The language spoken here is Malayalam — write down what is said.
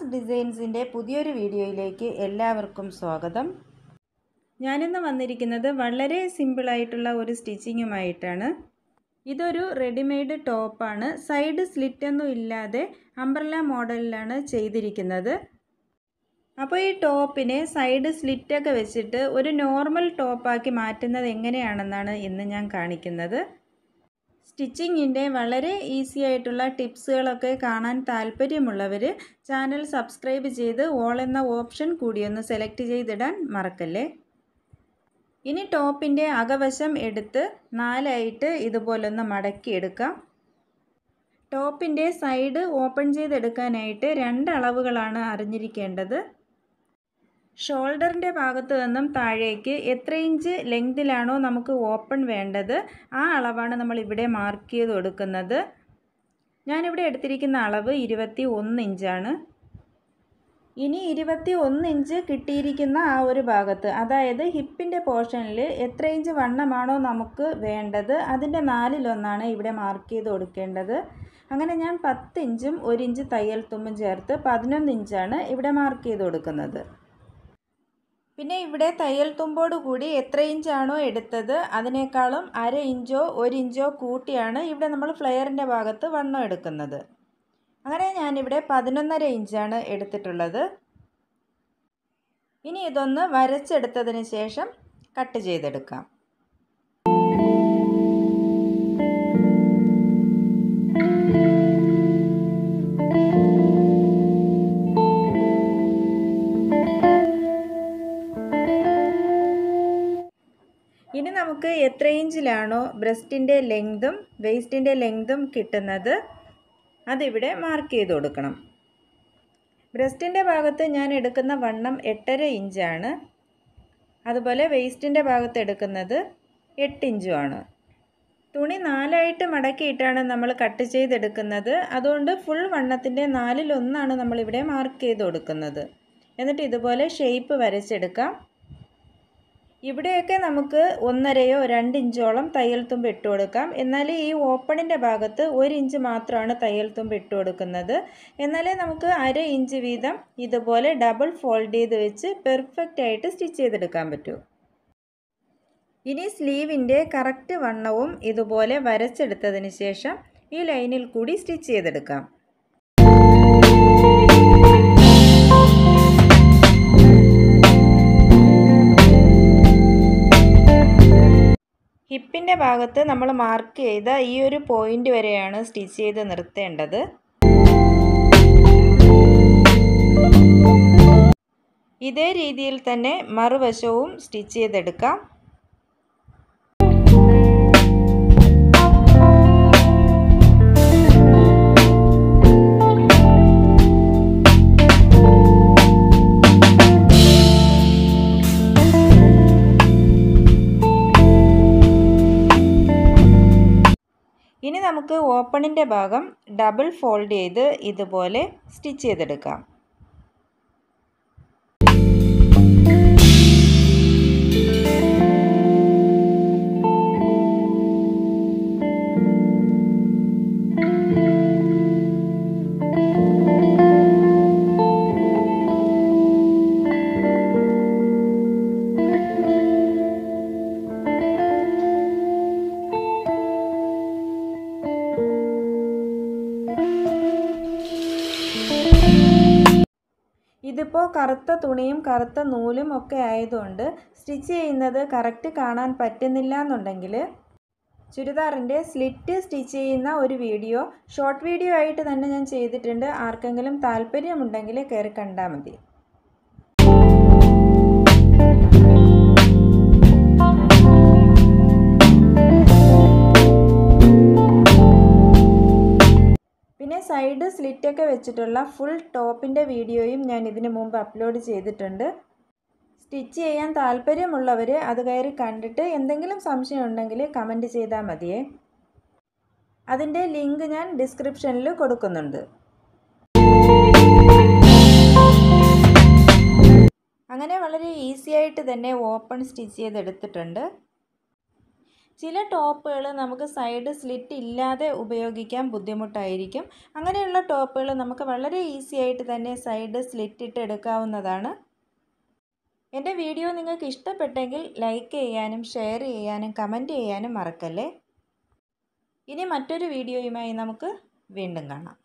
ഷാസ് ഡിസൈൻസിൻ്റെ പുതിയൊരു വീഡിയോയിലേക്ക് എല്ലാവർക്കും സ്വാഗതം ഞാനിന്ന് വന്നിരിക്കുന്നത് വളരെ സിമ്പിളായിട്ടുള്ള ഒരു സ്റ്റിച്ചിങ്ങുമായിട്ടാണ് ഇതൊരു റെഡിമെയ്ഡ് ടോപ്പാണ് സൈഡ് സ്ലിറ്റൊന്നും ഇല്ലാതെ അംബ്രല മോഡലിലാണ് ചെയ്തിരിക്കുന്നത് അപ്പോൾ ഈ ടോപ്പിനെ സൈഡ് സ്ലിറ്റൊക്കെ വെച്ചിട്ട് ഒരു നോർമൽ ടോപ്പാക്കി മാറ്റുന്നത് എങ്ങനെയാണെന്നാണ് ഇന്ന് ഞാൻ കാണിക്കുന്നത് സ്റ്റിച്ചിങ്ങിൻ്റെ വളരെ ഈസി ആയിട്ടുള്ള ടിപ്സുകളൊക്കെ കാണാൻ താല്പര്യമുള്ളവർ ചാനൽ സബ്സ്ക്രൈബ് ചെയ്ത് ഓൾ എന്ന ഓപ്ഷൻ കൂടിയൊന്ന് സെലക്ട് ചെയ്തിടാൻ മറക്കല്ലേ ഇനി ടോപ്പിൻ്റെ അകവശം എടുത്ത് നാലായിട്ട് ഇതുപോലൊന്ന് മടക്കിയെടുക്കാം ടോപ്പിൻ്റെ സൈഡ് ഓപ്പൺ ചെയ്തെടുക്കാനായിട്ട് രണ്ട് അളവുകളാണ് അറിഞ്ഞിരിക്കേണ്ടത് ഷോൾഡറിൻ്റെ ഭാഗത്ത് നിന്നും താഴേക്ക് എത്ര ഇഞ്ച് ലെങ്തിലാണോ നമുക്ക് ഓപ്പൺ വേണ്ടത് ആ അളവാണ് നമ്മൾ ഇവിടെ മാർക്ക് ചെയ്ത് കൊടുക്കുന്നത് ഞാനിവിടെ എടുത്തിരിക്കുന്ന അളവ് ഇരുപത്തി ഒന്ന് ഇഞ്ചാണ് ഇനി ഇരുപത്തി ഒന്ന് ഇഞ്ച് കിട്ടിയിരിക്കുന്ന ആ ഒരു ഭാഗത്ത് അതായത് ഹിപ്പിൻ്റെ പോർഷനിൽ എത്ര ഇഞ്ച് വണ്ണമാണോ നമുക്ക് വേണ്ടത് അതിൻ്റെ നാലിലൊന്നാണ് ഇവിടെ മാർക്ക് ചെയ്ത് കൊടുക്കേണ്ടത് അങ്ങനെ ഞാൻ പത്ത് ഇഞ്ചും ഒരു ഇഞ്ച് തയ്യൽ തുമ്പും ചേർത്ത് പതിനൊന്ന് ഇഞ്ചാണ് ഇവിടെ മാർക്ക് ചെയ്ത് കൊടുക്കുന്നത് പിന്നെ ഇവിടെ തയ്യൽ തുമ്പോട് കൂടി എത്ര ഇഞ്ചാണോ എടുത്തത് അതിനേക്കാളും അര ഇഞ്ചോ ഒരു ഇഞ്ചോ കൂട്ടിയാണ് ഇവിടെ നമ്മൾ ഫ്ലെയറിൻ്റെ ഭാഗത്ത് വണ്ണം എടുക്കുന്നത് അങ്ങനെ ഞാനിവിടെ പതിനൊന്നര ഇഞ്ചാണ് എടുത്തിട്ടുള്ളത് ഇനി ഇതൊന്ന് വരച്ചെടുത്തതിന് ശേഷം കട്ട് ചെയ്തെടുക്കാം ഇനി നമുക്ക് എത്ര ഇഞ്ചിലാണോ ബ്രസ്റ്റിൻ്റെ ലെങ്തും വേസ്റ്റിൻ്റെ ലെങ്തും കിട്ടുന്നത് അതിവിടെ മാർക്ക് ചെയ്ത് കൊടുക്കണം ബ്രസ്റ്റിൻ്റെ ഭാഗത്ത് ഞാൻ എടുക്കുന്ന വണ്ണം എട്ടര ഇഞ്ചാണ് അതുപോലെ വേസ്റ്റിൻ്റെ ഭാഗത്ത് എടുക്കുന്നത് എട്ട് ഇഞ്ചുമാണ് തുണി നാലായിട്ട് മടക്കിയിട്ടാണ് നമ്മൾ കട്ട് ചെയ്തെടുക്കുന്നത് അതുകൊണ്ട് ഫുൾ വണ്ണത്തിൻ്റെ നാലിലൊന്നാണ് നമ്മളിവിടെ മാർക്ക് ചെയ്ത് കൊടുക്കുന്നത് എന്നിട്ട് ഇതുപോലെ ഷേപ്പ് വരച്ചെടുക്കാം ഇവിടെയൊക്കെ നമുക്ക് ഒന്നരയോ രണ്ട് ഇഞ്ചോളം തയ്യൽ തുമ്പ് ഇട്ട് കൊടുക്കാം എന്നാൽ ഈ ഓപ്പണിൻ്റെ ഭാഗത്ത് ഒരു ഇഞ്ച് മാത്രമാണ് തയ്യൽ തുമ്പ് ഇട്ട് കൊടുക്കുന്നത് എന്നാലേ നമുക്ക് അര ഇഞ്ച് വീതം ഇതുപോലെ ഡബിൾ ഫോൾഡ് ചെയ്ത് വെച്ച് പെർഫെക്റ്റ് ആയിട്ട് സ്റ്റിച്ച് ചെയ്തെടുക്കാൻ പറ്റൂ ഇനി സ്ലീവിൻ്റെ കറക്റ്റ് വണ്ണവും ഇതുപോലെ വരച്ചെടുത്തതിന് ശേഷം ഈ ലൈനിൽ കൂടി സ്റ്റിച്ച് ചെയ്തെടുക്കാം ഹിപ്പിൻ്റെ ഭാഗത്ത് നമ്മൾ മാർക്ക് ചെയ്ത ഈ ഒരു പോയിൻ്റ് വരെയാണ് സ്റ്റിച്ച് ചെയ്ത് നിർത്തേണ്ടത് ഇതേ രീതിയിൽ തന്നെ മറുവശവും സ്റ്റിച്ച് ചെയ്തെടുക്കാം ഇനി നമുക്ക് ഓപ്പണിൻ്റെ ഭാഗം ഡബിൾ ഫോൾഡ് ചെയ്ത് ഇതുപോലെ സ്റ്റിച്ച് ചെയ്തെടുക്കാം ഇതിപ്പോൾ കറുത്ത തുണിയും കറുത്ത നൂലും ഒക്കെ ആയതുകൊണ്ട് സ്റ്റിച്ച് ചെയ്യുന്നത് കറക്റ്റ് കാണാൻ പറ്റുന്നില്ല എന്നുണ്ടെങ്കിൽ ചുരിദാറിൻ്റെ സ്ലിറ്റ് സ്റ്റിച്ച് ചെയ്യുന്ന ഒരു വീഡിയോ ഷോർട്ട് വീഡിയോ ആയിട്ട് തന്നെ ഞാൻ ചെയ്തിട്ടുണ്ട് ആർക്കെങ്കിലും താല്പര്യമുണ്ടെങ്കിൽ കയറി കണ്ടാൽ മതി പിന്നെ സൈഡ് സ്ലിറ്റൊക്കെ വെച്ചിട്ടുള്ള ഫുൾ ടോപ്പിൻ്റെ വീഡിയോയും ഞാൻ ഇതിനു മുമ്പ് അപ്ലോഡ് ചെയ്തിട്ടുണ്ട് സ്റ്റിച്ച് ചെയ്യാൻ താല്പര്യമുള്ളവർ അത് കയറി കണ്ടിട്ട് എന്തെങ്കിലും സംശയം ഉണ്ടെങ്കിൽ കമൻറ്റ് ചെയ്താൽ മതിയേ അതിൻ്റെ ലിങ്ക് ഞാൻ ഡിസ്ക്രിപ്ഷനിൽ കൊടുക്കുന്നുണ്ട് അങ്ങനെ വളരെ ഈസി ആയിട്ട് തന്നെ ഓപ്പൺ സ്റ്റിച്ച് ചെയ്തെടുത്തിട്ടുണ്ട് ചില ടോപ്പുകൾ നമുക്ക് സൈഡ് സ്ലിറ്റ് ഇല്ലാതെ ഉപയോഗിക്കാൻ ബുദ്ധിമുട്ടായിരിക്കും അങ്ങനെയുള്ള ടോപ്പുകൾ നമുക്ക് വളരെ ഈസി ആയിട്ട് തന്നെ സൈഡ് സ്ലിറ്റ് ഇട്ട് എടുക്കാവുന്നതാണ് എൻ്റെ വീഡിയോ നിങ്ങൾക്ക് ഇഷ്ടപ്പെട്ടെങ്കിൽ ലൈക്ക് ചെയ്യാനും ഷെയർ ചെയ്യാനും കമൻറ്റ് ചെയ്യാനും മറക്കല്ലേ ഇനി മറ്റൊരു വീഡിയോയുമായി നമുക്ക് വീണ്ടും കാണാം